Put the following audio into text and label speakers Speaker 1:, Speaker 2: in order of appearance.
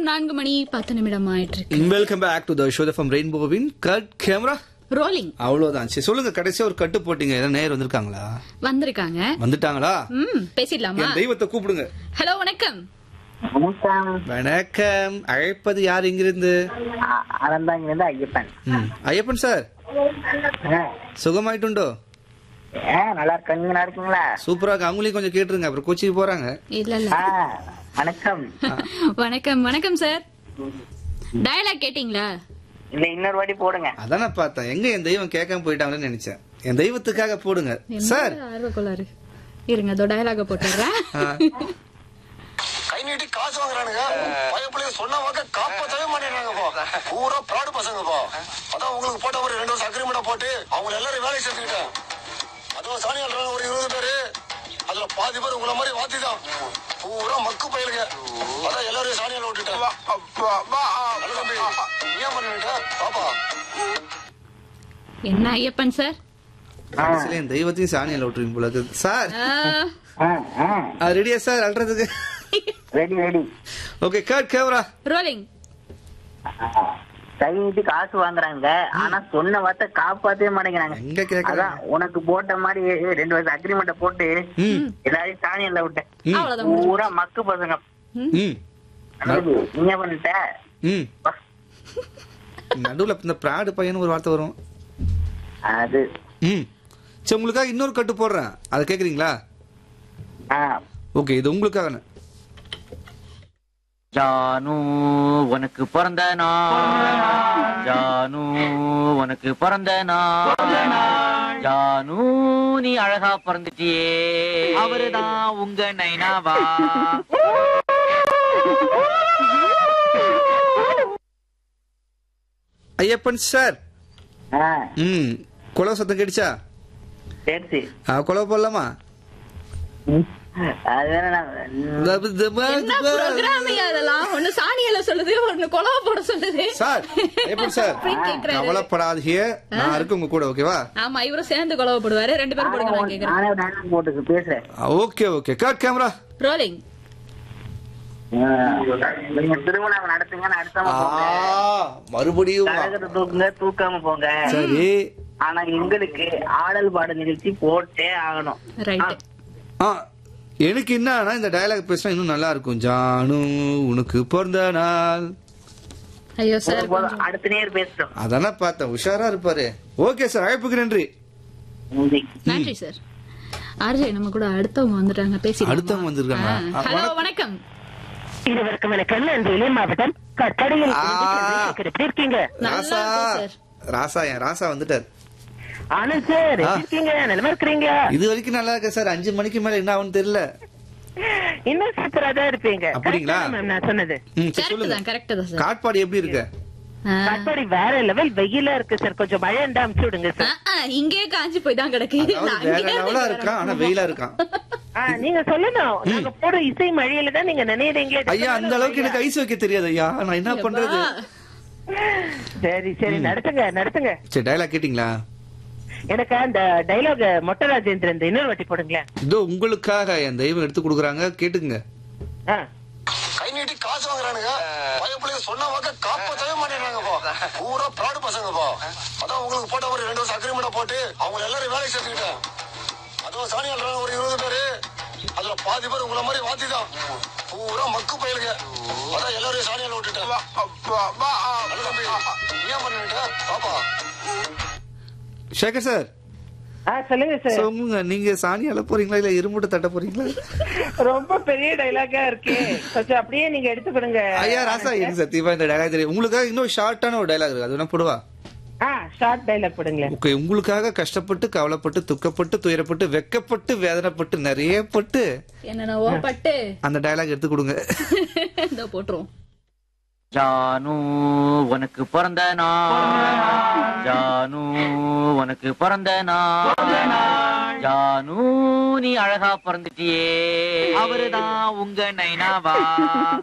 Speaker 1: நான்கு மணி பத்து நிமிடம் ஆயிட்டு இருக்கு
Speaker 2: welcome back to the show from ரெயின்போவின் கட் கேமரா
Speaker 1: ரோலிங்
Speaker 2: அவ்வளவுதான் சரி சொல்லுங்க கடைசியா ஒரு கட்டு போட்டீங்க ஏதாவது நேர் வந்திருக்காங்களா
Speaker 1: வந்திருக்காங்க
Speaker 2: வந்துட்டாங்களா
Speaker 1: ம் பேசிடலாமா
Speaker 2: என் தெய்வத்தை கூப்பிடுங்க
Speaker 1: ஹலோ வணக்கம்
Speaker 3: வணக்கம்
Speaker 2: வணக்கம் அழைப்பது யார் இங்கிருந்து
Speaker 3: அறந்தாங்கிலிருந்து ஐயப்பன்
Speaker 2: ம், ஐயப்பன் சார்
Speaker 3: ஆ,
Speaker 2: சுகமாயிட்டுண்டோ
Speaker 3: ஆ, நல்லா இருக்கேன் நீங்க நல்லா இருக்கீங்களா
Speaker 2: சூப்பரா இருக்கு அவங்களையும் கொஞ்சம் கேட்டுருங்க அப்புறம் கொச்சிக்கு போறாங்க
Speaker 1: இல்ல இல்ல
Speaker 3: ஆ, வணக்கம்
Speaker 1: வணக்கம் வணக்கம் சார் டயலாக் கேட்டிங்களா
Speaker 3: இல்ல இன்னொரு வாட்டி போடுங்க
Speaker 2: அதான் நான் பார்த்தேன் எங்க என் தெய்வம் கேட்காம போயிட்டாங்கன்னு நினைச்சேன் என் தெய்வத்துக்காக போடுங்க சார்
Speaker 1: என்ன ஆர்வ கோளாறு இருங்க அதோ டயலாக போட்டுறேன்
Speaker 2: ஆ,
Speaker 4: கை நீட்டி காசு வாங்குறானுங்க பயப்பிள்ளைங்க சொன்ன வாக்க காப்பாத்தவே மாட்டேங்கிறாங்கப்பா பூரா ப்ராடு பசங்கப்பா அதான் உங்களுக்கு போட்ட ஒரு ரெண்டு வருஷம் அக்ரிமெண்டா போட்டு அவங்க எல்லாரும் வேலைக்கு சேர்த்துக்கிட்டேன் அதுவும் சாணி ஆள்றாங்க ஒரு இருபது பேரு அதுல பாதி பேர் உங்கள மாதிரி வாத்தி தான் பூரா மக்கு பயிலுங்க அதான் எல்லாரையும் சாணியால விட்டுட்டேன் நல்ல தம்பி நீ ஏன் பண்ணிட்ட பாப்பா
Speaker 1: என்ன ஐயப்பன் சார்
Speaker 2: கடைசியில என் தெய்வத்தையும் சாணியில் விட்டுருங்க போல இருக்கு சார்
Speaker 1: ஆ,
Speaker 2: ரெடியா சார் அல்றதுக்கு
Speaker 3: ready ready
Speaker 2: okay cut camera
Speaker 1: rolling
Speaker 3: கை நீட்டி காசு வாங்குறாங்க ஆனா சொன்ன வார்த்தை காப்பாத்தவே மாட்டேங்கிறாங்க
Speaker 2: எங்க கேக்குறாங்க
Speaker 3: அதான் உனக்கு போட்ட மாதிரி ரெண்டு வருஷம் அக்ரிமெண்ட போட்டு
Speaker 2: ம்
Speaker 3: எல்லாரையும் சாணியில விட்டேன்
Speaker 2: ம்.
Speaker 1: அவ்வளவுதான் முடிஞ்சு.
Speaker 3: பூரா மக்கு பசங்க
Speaker 2: ம்
Speaker 3: நல்லது. நீ என்ன பண்ணிட்ட
Speaker 2: ம் நடுவுல இந்த பிராடு பையன் ஒரு வார்த்தை வரும்
Speaker 3: அது
Speaker 2: ம் சரி உங்களுக்காக இன்னொரு கட்டு போடுறேன் அதை கேக்குறீங்களா
Speaker 3: ஆ,
Speaker 2: ஓகே இது உங்களுக்காக
Speaker 5: ஜானு உனக்கு பிறந்த நாள் ஜானு உனக்கு பிறந்த நாள் ஜானு நீ அழகா பிறந்துட்டியே அவருதான் உங்க நைனாவா
Speaker 2: ஐயப்பன் சார்
Speaker 3: ஆ,
Speaker 2: ம் குலவ சத்தம் கேட்டுச்சா
Speaker 3: சரி சரி
Speaker 2: ஆ, குலவ போடலாமா
Speaker 3: அது வேணா நான்
Speaker 1: என்ன ப்ரோக்ராம் அதெல்லாம் ஒண்ணு சாணியில சொல்லுது ஒண்ணு கொலவ போட சொல்லுது
Speaker 2: சார் ஐயப்பன் சார்
Speaker 1: அப்படி கேக்குறாரு
Speaker 2: கவலைப்படாதீங்க நான் இருக்கு உங்க கூட ஓகேவா
Speaker 1: ஆமா இவரும் சேர்ந்து கொலவ போடுவாரு ரெண்டு பேரும் போடுங்க நான் கேக்குறேன்
Speaker 3: நானே ஒரு dialogue போட்டு பேசுறேன்
Speaker 2: okay okay cut camera
Speaker 1: rolling
Speaker 3: நீங்க திருமணம் நடத்துங்க நடத்தாம போங்க
Speaker 2: மறுபடியும்
Speaker 3: கழகத்தை தூக்குங்க தூக்காம போங்க
Speaker 2: சரி
Speaker 3: ஆனா எங்களுக்கு ஆடல் பாட நிகழ்ச்சி போட்டே ஆகணும்
Speaker 1: ரைட்
Speaker 2: ஆ எனக்கு என்னன்னா இந்த டயலாக் பேசினா இன்னும் நல்லா இருக்கும் ஜானு உனக்கு பிறந்த நாள்
Speaker 1: ஐயோ சார்
Speaker 3: போதும், போதும். அடுத்த நேர் பேசுறோம்
Speaker 2: அதானே பார்த்தேன் உஷாரா இருப்பாரு ஓகே சார் அழைப்புக்கு நன்றி
Speaker 3: நன்றி.
Speaker 1: நன்றி சார் ஆர்ஜே நம்ம கூட அடுத்தவங்க வந்துட்டாங்க பேசி
Speaker 2: அடுத்தவங்க வந்திருக்காங்க. ஆ,
Speaker 1: ஹலோ
Speaker 2: வணக்கம்.
Speaker 1: வணக்கம்
Speaker 6: இருவருக்கும் வணக்கம் நான் வேலூர் மாவட்டம் கட்டடையில்
Speaker 2: ஆ.
Speaker 6: எப்படி இருக்கீங்க
Speaker 1: நல்லா
Speaker 2: ராசா
Speaker 1: இருக்கும் சார்.
Speaker 2: ராசா என் ராசா வந்துட்டார்
Speaker 6: ஆனந்த் சார்
Speaker 2: ஆ.
Speaker 6: எப்படி இருக்கீங்க நலமா இருக்கிறீங்க
Speaker 2: இது வரைக்கும் நல்லா இருக்கு சார் அஞ்சு மணிக்கு மேல என்ன ஆகும்னு தெரியல
Speaker 6: இன்னும் சூப்பரா தான் இருப்பீங்க
Speaker 2: அப்படிங்களா?
Speaker 6: Correct தான் ma'am நான் சொன்னது
Speaker 2: ம், சரி,
Speaker 1: கரெக்ட்
Speaker 2: சொல்லுங்க
Speaker 1: தான் கரெக்ட் தான் சார்
Speaker 2: காட்பாடி எப்படி இருக்கு
Speaker 1: ஆ.
Speaker 6: காட்பாடி வேற லெவல் வெயிலா இருக்கு சார் கொஞ்சம் மழை இருந்தா அமுச்சு விடுங்க
Speaker 1: ஆ,
Speaker 6: சார்
Speaker 1: ஆ, இங்கே காஞ்சி போய் தான் கிடக்கு
Speaker 2: அதாவது
Speaker 1: நான்
Speaker 2: வேற
Speaker 1: இங்கே
Speaker 2: லெவலா
Speaker 1: வேற
Speaker 2: இருக்கான் ஆனா வெயிலா இருக்கான்
Speaker 6: ஆ, நீங்க சொல்லணும் நாங்க போற இசை மழையில தான் நீங்க நினைறீங்க
Speaker 2: ஐயா அந்த அளவுக்கு எனக்கு ஐஸ் வைக்க தெரியாது ஐயா நான் என்ன பண்றது
Speaker 1: எப்பா.
Speaker 6: சரி சரி நடத்துங்க நடத்துங்க
Speaker 2: சரி டயலாக் கேட்டிங்களா
Speaker 6: எனக்கு அந்த டைலாக் மொட்டை ராஜேந்திரன் இன்னொரு வாட்டி போடுங்களேன்
Speaker 2: இதோ உங்களுக்காக என் தெய்வம் எடுத்து கொடுக்குறாங்க கேட்டுங்க
Speaker 6: ஆ.
Speaker 4: கை நீட்டி காசு வாங்குறானுங்க பயப்பிள்ளைங்க சொன்ன வாக்க காப்பாத்தவே மாட்டேங்கிறாங்கப்பா பூரா ப்ராடு பசங்கப்பா அதான் உங்களுக்கு போட்ட ஒரு ரெண்டு வருஷம் அக்ரிமெண்டா போட்டு அவங்க எல்லாரும் வேலைக்கு சேர்த்துக்கிட்டேன் அதுவும் சாணி ஆள்றாங்க ஒரு இருபது பேரு அதுல பாதி பேர் உங்கள மாதிரி வாத்தி தான் பூரா மக்கு பயிலுங்க அதான் எல்லாரையும் சாணியால விட்டுட்டேன் நல்ல தம்பி நீ ஏன் பண்ணிட்ட பாப்பா
Speaker 2: சேகர் சார்
Speaker 6: ஆ சொல்லுங்க சார்
Speaker 2: சொல்லுங்க நீங்க சாணி அள்ள போறீங்களா இல்ல இரும்புட்டு தட்ட போறீங்களா
Speaker 6: ரொம்ப பெரிய டைலாக்கா இருக்கு கொஞ்சம் அப்படியே நீங்க எடுத்துக்கிடுங்க
Speaker 2: ஐயா ராசா எனக்கு சத்தியமா இந்த டயலாக் தெரியும் உங்களுக்காக இன்னும் ஷார்ட்டான ஒரு டயலாக் இருக்கு அது வேணா போடுவா
Speaker 6: ஆ ஷார்ட் டைலாக் போடுங்களேன்
Speaker 2: ஓகே உங்களுக்காக கஷ்டப்பட்டு கவலைப்பட்டு துக்கப்பட்டு துயரப்பட்டு வெக்கப்பட்டு வேதனைப்பட்டு நிறைய பட்டு
Speaker 1: என்னென்னவோ பட்டு
Speaker 2: அந்த டயலாக் எடுத்து கொடுங்க
Speaker 1: இந்த போட்டுருவோம்
Speaker 5: ஜானு உனக்கு பிறந்த நாள் ஜானு உனக்கு பிறந்த நாள் ஜானு நீ அழகா பிறந்துட்டியே அவருதான் உங்க நைனாவா